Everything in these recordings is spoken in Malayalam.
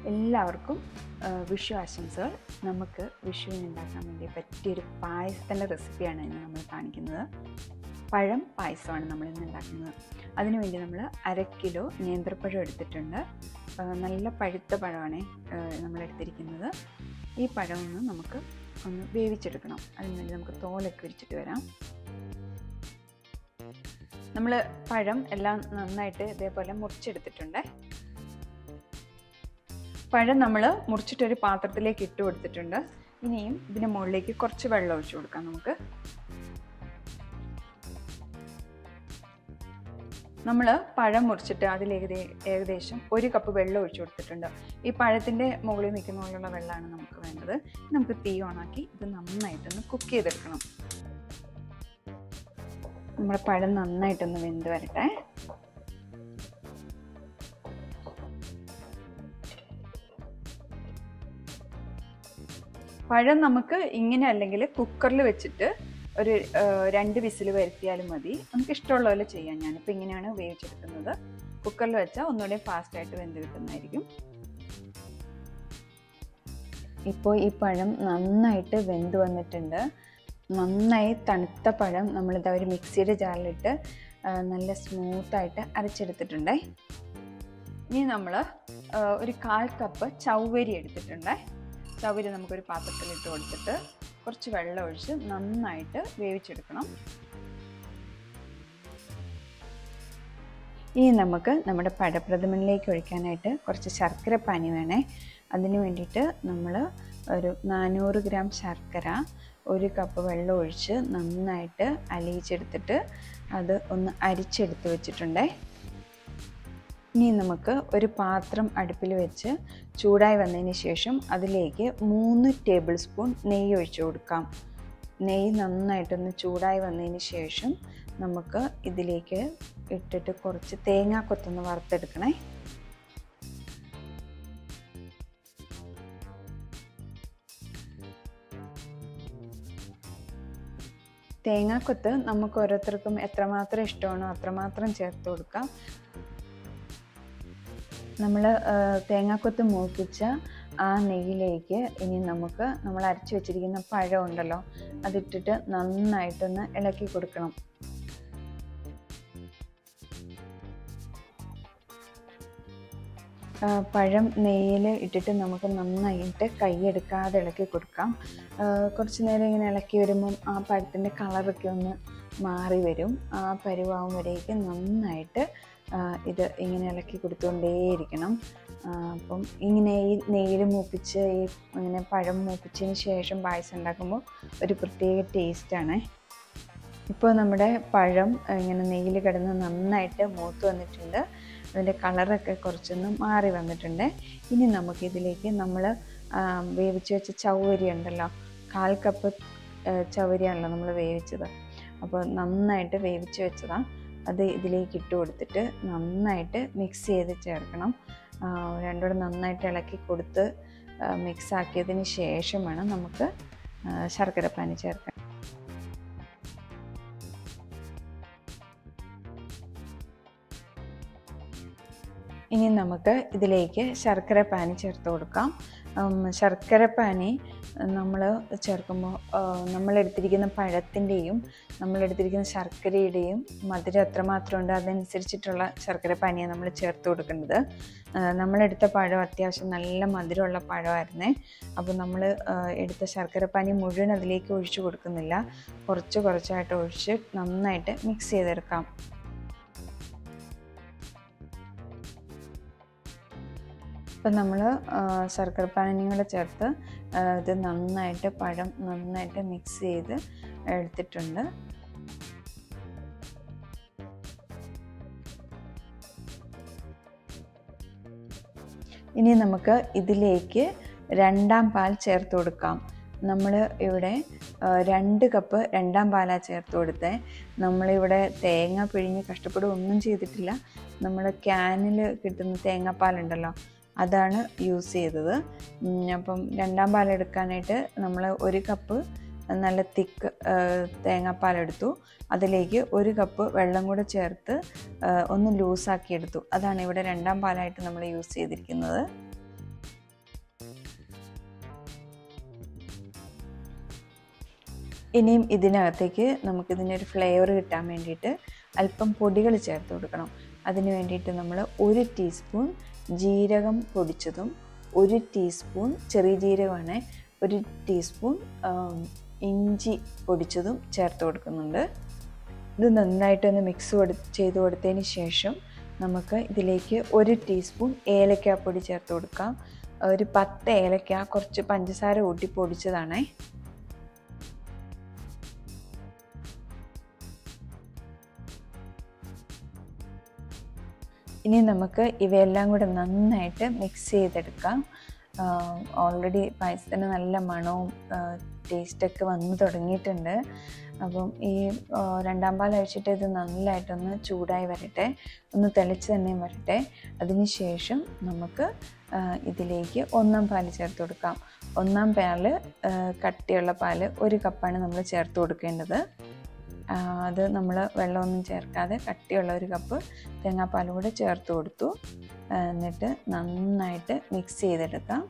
എല്ലാവർക്കും ആ, വിഷു ആശംസകൾ നമുക്ക് വിഷുവിന് ഉണ്ടാക്കാൻ വേണ്ടി പറ്റിയൊരു പായസത്തിൻ്റെ റെസിപ്പിയാണ് ഇന്ന് നമ്മൾ കാണിക്കുന്നത് പഴം പായസമാണ് നമ്മൾ ഇന്ന് ഉണ്ടാക്കുന്നത് അതിനുവേണ്ടി നമ്മൾ അര കിലോ നേന്ത്രപ്പഴം എടുത്തിട്ടുണ്ട് ആ, നല്ല പഴുത്ത പഴമാണ് നമ്മൾ എടുത്തിരിക്കുന്നത് ഈ പഴം ഒന്ന് നമുക്ക് ഒന്ന് വേവിച്ചെടുക്കണം അതിനുവേണ്ടി നമുക്ക് തോലൊക്കെ വിരിച്ചിട്ട് വരാം നമ്മൾ പഴം എല്ലാം നന്നായിട്ട് ഇതേപോലെ മുറിച്ചെടുത്തിട്ടുണ്ട് പഴം നമ്മൾ മുറിച്ചിട്ടൊരു പാത്രത്തിലേക്ക് ഇട്ട് കൊടുത്തിട്ടുണ്ട് ഇനിയും ഇതിന് മുകളിലേക്ക് കുറച്ച് വെള്ളം ഒഴിച്ചു കൊടുക്കാം നമുക്ക് നമ്മൾ പഴം മുറിച്ചിട്ട് അതിൽ ഏകദേശം ഒരു കപ്പ് വെള്ളം ഒഴിച്ചു കൊടുത്തിട്ടുണ്ട് ഈ പഴത്തിൻ്റെ മുകളിൽ നിൽക്കുന്ന പോലുള്ള വെള്ളമാണ് നമുക്ക് വേണ്ടത് നമുക്ക് തീ ഓണാക്കി ഇത് നന്നായിട്ടൊന്ന് കുക്ക് ചെയ്തെടുക്കണം നമ്മുടെ പഴം നന്നായിട്ടൊന്ന് വെന്ത് വരട്ടെ പഴം നമുക്ക് ഇങ്ങനെ അല്ലെങ്കിൽ കുക്കറിൽ വെച്ചിട്ട് ഒരു ആ, രണ്ട് വിസിൽ വരുത്തിയാലും മതി നമുക്ക് ഇഷ്ടമുള്ള പോലെ ചെയ്യാം ഞാനിപ്പോൾ ഇങ്ങനെയാണ് വേവിച്ചെടുക്കുന്നത് കുക്കറിൽ വെച്ചാൽ ഒന്നുകൂടെ ഫാസ്റ്റായിട്ട് വെന്ത് കിട്ടുന്നതായിരിക്കും ഇപ്പോൾ ഈ പഴം നന്നായിട്ട് വെന്ത് വന്നിട്ടുണ്ട് നന്നായി തണുത്ത പഴം നമ്മളിത് ഒരു മിക്സിയുടെ ജാറിലിട്ട് ആ, നല്ല സ്മൂത്തായിട്ട് അരച്ചെടുത്തിട്ടുണ്ടേ ഇനി നമ്മൾ ഒരു കാൽ കപ്പ് ചൗവരി എടുത്തിട്ടുണ്ട് ചൗവരി നമുക്കൊരു പാത്രത്തിൽ ഇട്ട് കൊടുത്തിട്ട് കുറച്ച് വെള്ളം ഒഴിച്ച് നന്നായിട്ട് വേവിച്ചെടുക്കണം ഇനി നമുക്ക് നമ്മുടെ പഴപ്രഥമനിലേക്ക് ഒഴിക്കാനായിട്ട് കുറച്ച് ശർക്കര പാനി വേണേ അതിന് വേണ്ടിയിട്ട് നമ്മൾ ഒരു നാനൂറ് ഗ്രാം ശർക്കര ഒരു കപ്പ് വെള്ളം ഒഴിച്ച് നന്നായിട്ട് അലിയിച്ചെടുത്തിട്ട് അത് ഒന്ന് അരിച്ചെടുത്ത് വെച്ചിട്ടുണ്ടേ ഇനി നമുക്ക് ഒരു പാത്രം അടുപ്പിൽ വെച്ച് ചൂടായി വന്നതിന് ശേഷം അതിലേക്ക് മൂന്ന് ടേബിൾ സ്പൂൺ നെയ്യ് ഒഴിച്ചു കൊടുക്കാം നെയ്യ് നന്നായിട്ടൊന്ന് ചൂടായി വന്നതിന് ശേഷം നമുക്ക് ഇതിലേക്ക് ഇട്ടിട്ട് കുറച്ച് തേങ്ങാക്കൊത്തൊന്ന് വറുത്തെടുക്കണേ തേങ്ങാക്കൊത്ത് നമുക്ക് ഓരോരുത്തർക്കും എത്രമാത്രം ഇഷ്ടമാണോ അത്രമാത്രം ചേർത്ത് കൊടുക്കാം നമ്മൾ തേങ്ങാക്കൊത്ത് മൂപ്പിച്ച ആ നെയ്യിലേക്ക് ഇനി നമുക്ക് നമ്മൾ അരച്ചു വെച്ചിരിക്കുന്ന പഴം ഉണ്ടല്ലോ അതിട്ടിട്ട് നന്നായിട്ടൊന്ന് ഇളക്കി കൊടുക്കണം ആ, പഴം നെയ്യിൽ ഇട്ടിട്ട് നമുക്ക് നന്നായിട്ട് കൈയെടുക്കാതെ ഇളക്കി കൊടുക്കാം ആ, കുറച്ച് നേരം ഇങ്ങനെ ഇളക്കി വരുമ്പം ആ പഴത്തിൻ്റെ കളറൊക്കെ ഒന്ന് മാറി വരും ആ പരുവാകുമ്പോഴേക്ക് നന്നായിട്ട് ആ, ഇത് ഇങ്ങനെ ഇളക്കി കൊടുത്തുകൊണ്ടേയിരിക്കണം ആ, അപ്പം ഇങ്ങനെ ഈ നെയ്യിൽ മൂപ്പിച്ച് ഈ ഇങ്ങനെ പഴം മൂപ്പിച്ചതിന് ശേഷം പായസം ഉണ്ടാക്കുമ്പോൾ ഒരു പ്രത്യേക ടേസ്റ്റാണ് ഇപ്പോൾ നമ്മുടെ പഴം ഇങ്ങനെ നെയ്യിൽ കിടന്ന് നന്നായിട്ട് മൂത്ത് വന്നിട്ടുണ്ട് അതിൻ്റെ കളറൊക്കെ കുറച്ചൊന്ന് മാറി വന്നിട്ടുണ്ട് ഇനി നമുക്കിതിലേക്ക് നമ്മൾ വേവിച്ച് വെച്ച ചൗവരി ഉണ്ടല്ലോ കാൽ കപ്പ് ചൗവരിയാണല്ലോ നമ്മൾ വേവിച്ചത് അപ്പോൾ നന്നായിട്ട് വേവിച്ച് വെച്ചതാണ് അത് ഇതിലേക്ക് ഇട്ട് കൊടുത്തിട്ട് നന്നായിട്ട് മിക്സ് ചെയ്ത് ചേർക്കണം ആ, രണ്ടുകൂടെ നന്നായിട്ട് ഇളക്കി കൊടുത്ത് മിക്സ് ആക്കിയതിന് ശേഷം വേണം നമുക്ക് ആ, ശർക്കരപ്പാനി ചേർക്കാൻ ഇനി നമുക്ക് ഇതിലേക്ക് ശർക്കര പാനി ചേർത്ത് കൊടുക്കാം ഉം, ശർക്കര പാനി നമ്മൾ ചേർക്കുമ്പോൾ നമ്മളെടുത്തിരിക്കുന്ന പഴത്തിൻ്റെയും നമ്മളെടുത്തിരിക്കുന്ന ശർക്കരയുടെയും മധുരം എത്രമാത്രം ഉണ്ട് അതനുസരിച്ചിട്ടുള്ള ശർക്കര പാനിയാണ് നമ്മൾ ചേർത്ത് കൊടുക്കേണ്ടത് ആ, നമ്മളെടുത്ത പഴം അത്യാവശ്യം നല്ല മധുരമുള്ള പഴമായിരുന്നേ അപ്പോൾ നമ്മൾ എടുത്ത ശർക്കര പാനി മുഴുവൻ അതിലേക്ക് ഒഴിച്ചു കൊടുക്കുന്നില്ല കുറച്ച് കുറച്ചായിട്ട് ഒഴിച്ച് നന്നായിട്ട് മിക്സ് ചെയ്തെടുക്കാം ഇപ്പം നമ്മൾ ശർക്കരപ്പാനിയും കൂടെ ചേർത്ത് ആ, ഇത് നന്നായിട്ട് പഴം നന്നായിട്ട് മിക്സ് ചെയ്ത് എടുത്തിട്ടുണ്ട് ഇനി നമുക്ക് ഇതിലേക്ക് രണ്ടാം പാൽ ചേർത്ത് കൊടുക്കാം നമ്മൾ ഇവിടെ ആ, രണ്ട് കപ്പ് രണ്ടാം പാലാണ് ചേർത്ത് കൊടുത്തത് നമ്മളിവിടെ തേങ്ങ പിഴിഞ്ഞ് കഷ്ടപ്പെടുക ഒന്നും ചെയ്തിട്ടില്ല നമ്മൾ ക്യാനിൽ കിട്ടുന്ന തേങ്ങാപ്പാലുണ്ടല്ലോ അതാണ് യൂസ് ചെയ്തത് ഉം, അപ്പം രണ്ടാം പാൽ എടുക്കാനായിട്ട് നമ്മൾ ഒരു കപ്പ് നല്ല തിക്ക് തേങ്ങാപ്പാലെടുത്തു അതിലേക്ക് ഒരു കപ്പ് വെള്ളം കൂടെ ചേർത്ത് ആ, ഒന്ന് ലൂസാക്കി എടുത്തു അതാണ് ഇവിടെ രണ്ടാം പാലായിട്ട് നമ്മൾ യൂസ് ചെയ്തിരിക്കുന്നത് ഇനിയും ഇതിനകത്തേക്ക് നമുക്കിതിനൊരു ഫ്ലേവർ കിട്ടാൻ വേണ്ടിയിട്ട് അല്പം പൊടികൾ ചേർത്ത് കൊടുക്കണം അതിന് വേണ്ടിയിട്ട് നമ്മൾ ഒരു ടീസ്പൂൺ ജീരകം പൊടിച്ചതും ഒരു ടീസ്പൂൺ ചെറിയ ജീരകമാണ് ഒരു ടീസ്പൂൺ ഇഞ്ചി പൊടിച്ചതും ചേർത്ത് കൊടുക്കുന്നുണ്ട് ഇത് നന്നായിട്ടൊന്ന് മിക്സ് കൊടു ചെയ്ത് കൊടുത്തതിന് ശേഷം നമുക്ക് ഇതിലേക്ക് ഒരു ടീസ്പൂൺ ഏലക്കാപ്പൊടി ചേർത്ത് കൊടുക്കാം ഒരു പത്ത് ഏലക്ക കുറച്ച് പഞ്ചസാര കൂട്ടി പൊടിച്ചതാണേ ഇനി നമുക്ക് ഇവയെല്ലാം കൂടെ നന്നായിട്ട് മിക്സ് ചെയ്തെടുക്കാം ഓൾറെഡി പായസത്തിന് നല്ല മണവും ടേസ്റ്റൊക്കെ വന്നു തുടങ്ങിയിട്ടുണ്ട് അപ്പം ഈ രണ്ടാം പാൽ ഒഴിച്ചിട്ട് ഇത് നല്ലതായിട്ടൊന്ന് ചൂടായി വരട്ടെ ഒന്ന് തിളച്ച് തന്നെ വരട്ടെ അതിനുശേഷം നമുക്ക് ഇതിലേക്ക് ഒന്നാം പാൽ ചേർത്ത് കൊടുക്കാം ഒന്നാം പാല് കട്ടിയുള്ള പാല് ഒരു കപ്പാണ് നമ്മൾ ചേർത്ത് കൊടുക്കേണ്ടത് അത് നമ്മൾ വെള്ളമൊന്നും ചേർക്കാതെ കട്ടിയുള്ള ഒരു കപ്പ് തേങ്ങാപ്പാലും കൂടെ ചേർത്ത് കൊടുത്തു എന്നിട്ട് നന്നായിട്ട് മിക്സ് ചെയ്തെടുക്കാം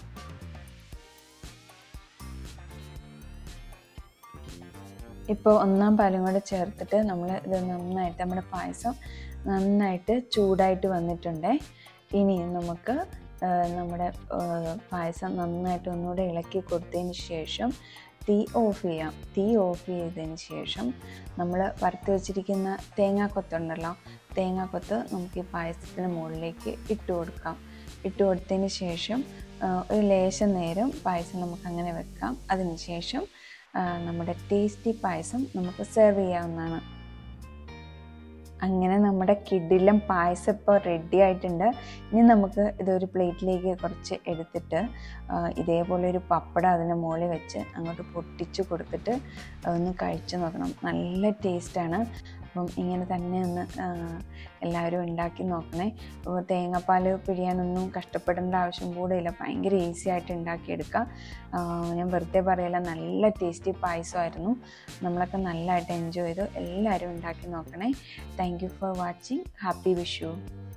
ഇപ്പോൾ ഒന്നാം പാലും കൂടെ ചേർത്തിട്ട് നമ്മൾ ഇത് നന്നായിട്ട് നമ്മുടെ പായസം നന്നായിട്ട് ചൂടായിട്ട് വന്നിട്ടുണ്ട് ഇനി നമുക്ക് നമ്മുടെ പായസം നന്നായിട്ട് ഒന്നുകൂടെ ഇളക്കി കൊടുത്തതിന് ശേഷം തീ ഓഫ് ചെയ്യാം തീ ഓഫ് ചെയ്തതിന് ശേഷം നമ്മൾ വറുത്ത് വെച്ചിരിക്കുന്ന തേങ്ങാക്കൊത്തുണ്ടല്ലോ തേങ്ങാക്കൊത്ത് നമുക്ക് ഈ പായസത്തിന് മുകളിലേക്ക് ഇട്ട് കൊടുക്കാം ഇട്ട് കൊടുത്തതിന് ശേഷം ഒരു ലേശം നേരം പായസം നമുക്ക് അങ്ങനെ വെക്കാം അതിന് ശേഷം നമ്മുടെ ടേസ്റ്റി പായസം നമുക്ക് സെർവ് ചെയ്യാവുന്നതാണ് അങ്ങനെ നമ്മുടെ കിഡിലും പായസം ഇപ്പോൾ റെഡി ആയിട്ടുണ്ട് ഇനി നമുക്ക് ഇതൊരു പ്ലേറ്റിലേക്ക് കുറച്ച് എടുത്തിട്ട് ഇതേപോലെ ഒരു പപ്പടം അതിന് മുകളിൽ വെച്ച് അങ്ങോട്ട് പൊട്ടിച്ച് കൊടുത്തിട്ട് ഒന്ന് കഴിച്ചു നോക്കണം നല്ല ടേസ്റ്റാണ് അപ്പം ഇങ്ങനെ തന്നെ ഒന്ന് എല്ലാവരും ഉണ്ടാക്കി നോക്കണേ അപ്പോൾ തേങ്ങാപ്പാൽ പിഴിയാനൊന്നും കഷ്ടപ്പെടേണ്ട ആവശ്യം കൂടെ ഇല്ല ഭയങ്കര ഈസി ആയിട്ട് ഉണ്ടാക്കിയെടുക്കാം ഞാൻ വെറുതെ പറയല നല്ല ടേസ്റ്റി പായസമായിരുന്നു നമ്മളൊക്കെ നല്ലതായിട്ട് എൻജോയ് ചെയ്തു എല്ലാവരും ഉണ്ടാക്കി നോക്കണേ thank you for watching happy Vishu